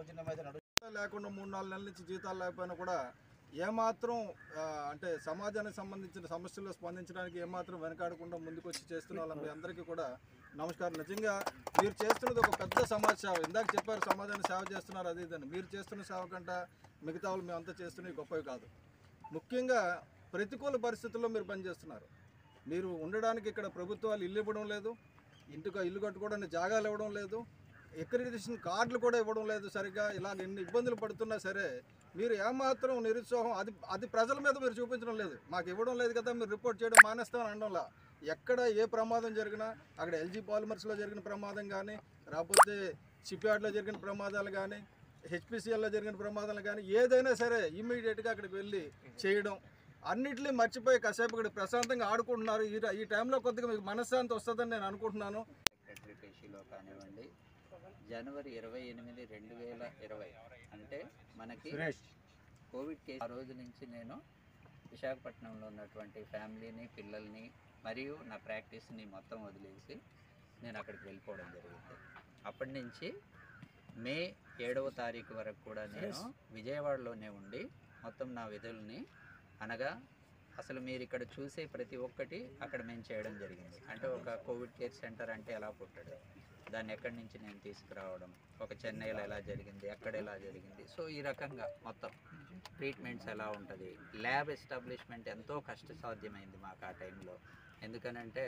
దౌర్జన్యం అయితే నడు లేకుండా మూడు నాలుగు నెలల నుంచి జీతాలు లేకపోయినా కూడా ఏమాత్రం ఆ, అంటే సమాజానికి సంబంధించిన సమస్యల్లో స్పందించడానికి ఏమాత్రం వెనకాడకుండా ముందుకు వచ్చి చేస్తున్న వాళ్ళ మీ అందరికీ కూడా నమస్కారం నిజంగా మీరు చేస్తున్నది ఒక పెద్ద సమాజ సేవ ఇందాక చెప్పారు సమాజానికి సేవ చేస్తున్నారు అది ఇదని మీరు చేస్తున్న సేవ కంటే మిగతా వాళ్ళు మేమంతా చేస్తున్నవి గొప్పవి కాదు ముఖ్యంగా ప్రతికూల పరిస్థితుల్లో మీరు పనిచేస్తున్నారు మీరు ఉండడానికి ఇక్కడ ప్రభుత్వాలు ఇల్లు ఇవ్వడం లేదు ఇంటికి ఇల్లు కట్టుకోవడానికి జాగాలు ఇవ్వడం లేదు ఎక్రిడిషన్ కార్డులు కూడా ఇవ్వడం లేదు సరిగ్గా ఇలా ఎన్ని ఇబ్బందులు పడుతున్నా సరే మీరు ఏమాత్రం నిరుత్సాహం అది అది ప్రజల మీద మీరు చూపించడం లేదు మాకు ఇవ్వడం లేదు కదా మీరు రిపోర్ట్ చేయడం మానేస్తామని అనడంలా ఎక్కడ ఏ ప్రమాదం జరిగినా అక్కడ ఎల్జీ పాలిమర్స్లో జరిగిన ప్రమాదం కానీ రాకపోతే షిప్యార్డ్లో జరిగిన ప్రమాదాలు కానీ హెచ్పిసిఎల్లో జరిగిన ప్రమాదాలు కానీ ఏదైనా సరే ఇమ్మీడియట్గా అక్కడికి వెళ్ళి చేయడం అన్నిటినీ మర్చిపోయి కాసేపు ఇక్కడ ప్రశాంతంగా ఆడుకుంటున్నారు ఈ ఈ టైంలో కొద్దిగా మీకు మనశ్శాంతి వస్తుందని నేను అనుకుంటున్నాను సెక్రటరీ పేషీలో కానివ్వండి జనవరి ఇరవై ఎనిమిది రెండు వేల ఇరవై అంటే మనకి కోవిడ్ కేసు ఆ రోజు నుంచి నేను విశాఖపట్నంలో ఉన్నటువంటి ఫ్యామిలీని పిల్లల్ని మరియు నా ప్రాక్టీస్ని మొత్తం వదిలేసి నేను అక్కడికి వెళ్ళిపోవడం జరిగింది అప్పటి నుంచి మే ఏడవ తారీఖు వరకు కూడా నేను విజయవాడలోనే ఉండి మొత్తం నా విధుల్ని అనగా అసలు మీరు ఇక్కడ చూసే ప్రతి ఒక్కటి అక్కడ మేము చేయడం జరిగింది అంటే ఒక కోవిడ్ కేర్ సెంటర్ అంటే ఎలా పుట్టడం దాన్ని ఎక్కడి నుంచి నేను తీసుకురావడం ఒక చెన్నైలో ఎలా జరిగింది ఎక్కడ ఎలా జరిగింది సో ఈ రకంగా మొత్తం ట్రీట్మెంట్స్ ఎలా ఉంటుంది ల్యాబ్ ఎస్టాబ్లిష్మెంట్ ఎంతో కష్టసాధ్యమైంది మాకు ఆ టైంలో ఎందుకనంటే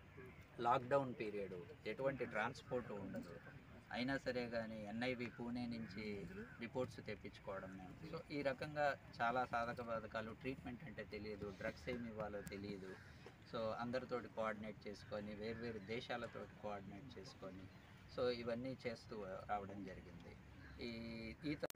లాక్డౌన్ పీరియడ్ ఎటువంటి ట్రాన్స్పోర్ట్ ఉండదు అయినా సరే కానీ ఎన్ఐవి పూణే నుంచి రిపోర్ట్స్ తెప్పించుకోవడం మేము సో ఈ రకంగా చాలా సాధక బాధకాలు ట్రీట్మెంట్ అంటే తెలియదు డ్రగ్స్ ఏమి ఇవ్వాలో తెలియదు సో అందరితోటి కోఆర్డినేట్ చేసుకొని వేర్వేరు దేశాలతోటి కోఆర్డినేట్ చేసుకొని సో ఇవన్నీ చేస్తూ రావడం జరిగింది ఈ ఈ త-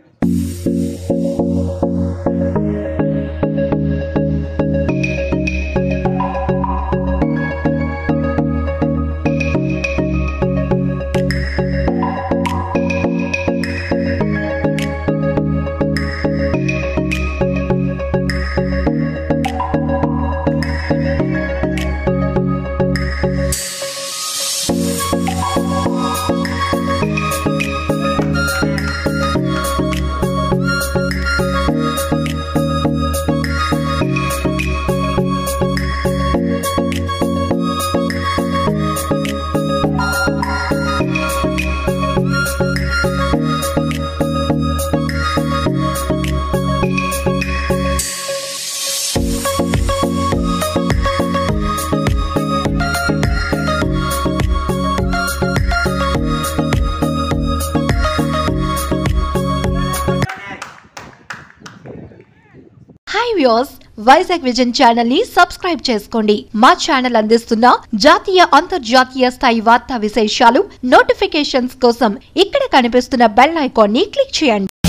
hi views Vizag vision channel ని సబ్స్క్రైబ్ చేసుకోండి మా ఛానల్ అందిస్తున్న జాతీయ అంతర్జాతీయ స్థాయి వార్తా విశేషాలు నోటిఫికేషన్స్ కోసం ఇక్కడ కనిపిస్తున్న బెల్ ఐకాన్ ని క్లిక్ చేయండి